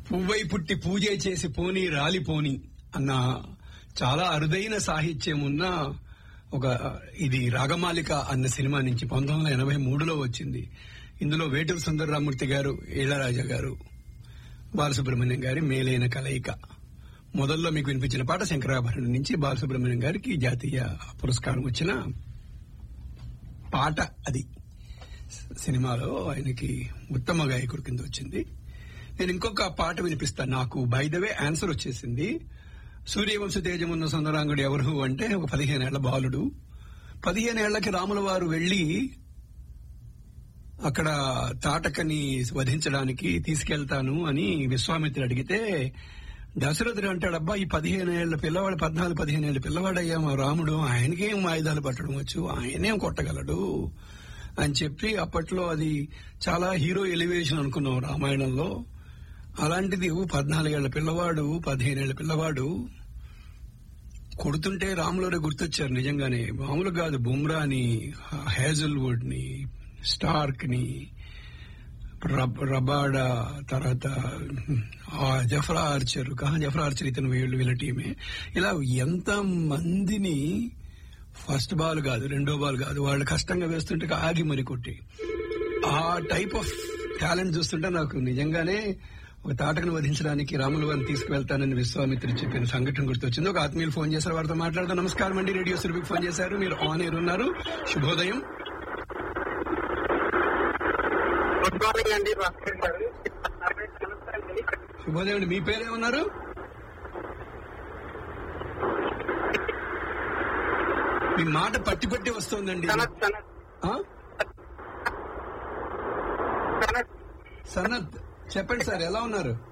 పువ్వై పుట్టి పూజే చేసి పోని రాలిపోని అన్న చాలా అరుదైన సాహిత్యం ఉన్న ఒక ఇది రాగమాలిక అన్న సినిమా నుంచి పంతొమ్మిది వందల ఎనభై మూడులో వచ్చింది ఇందులో వేటూరు సుందరరామూర్తి గారు ఇళ్లరాజా గారు బాలసుబ్రహ్మణ్యం గారి మేలైన కలయిక మొదల్లో మీకు వినిపించిన పాట శంకరాభరణం నుంచి బాలసుబ్రహ్మణ్యం గారికి జాతీయ పురస్కారం వచ్చిన పాట అది సినిమాలో ఆయనకి ఉత్తమ గాయకుడి కింద వచ్చింది నేను ఇంకొక పాట వినిపిస్తాను నాకు బై ద వే ఆన్సర్ వచ్చేసింది సూర్యవంశ తేజమున్న సుందరాంగుడు ఎవరు అంటే ఒక పదిహేనేళ్ల బాలుడు పదిహేనేళ్లకి రాముల వారు వెళ్లి అక్కడ తాటకని వధించడానికి తీసుకెళ్తాను అని విశ్వామిత్రుడు అడిగితే దశరథుడు అంటాడు అబ్బా ఈ పదిహేను ఏళ్ల పిల్లవాడు పద్నాలుగు పదిహేను ఏళ్ల పిల్లవాడయ్యా మా రాముడు ఆయనకేం ఆయుధాలు పట్టడం వచ్చు ఆయనేం కొట్టగలడు అని చెప్పి అప్పట్లో అది చాలా హీరో ఎలివేషన్ అనుకున్నాం రామాయణంలో అలాంటిది పద్నాలుగేళ్ల పిల్లవాడు పదిహేనేళ్ల పిల్లవాడు కొడుతుంటే రాములరే గుర్తొచ్చారు నిజంగానే మామూలు కాదు బుమ్రాని హేజల్వుడ్ ని స్టార్క్ ని రబ్- రబాడా తర్వాత ఆ జఫరా ఆర్చర్ కహా జఫరా ఆర్చర్ ఇతను వీళ్ళు వీళ్ళ టీమే ఇలా ఎంత మందిని ఫస్ట్ బాల్ కాదు రెండో బాల్ కాదు వాళ్ళు కష్టంగా వేస్తుంటే ఆగి మరి కొట్టి ఆ టైప్ ఆఫ్ టాలెంట్ చూస్తుంటే నాకు నిజంగానే ఒక తాటకను వధించడానికి రాముల వారిని తీసుకువెళ్తానని విశ్వామిత్రుడు చెప్పిన సంఘటన గుర్తొచ్చింది ఒక ఆత్మీయులు ఫోన్ చేశారు వారితో మాట్లాడదాం నమస్కారం అండి రేడియో సురభికి ఫోన్ చేశారు మీరు ఆన్ ఎయిర్ ఉన్నారు శుభోదయం గుడ్ మార్నింగ్ అండి భాస్కర్ గారు శుభోదయం అండి మీ పేరేమన్నారు మీ మాట పట్టి పట్టి వస్తోందండి సనత్ సనత్ ఆ? సనత్ సనత్ చెప్పండి సార్ ఎలా ఉన్నారు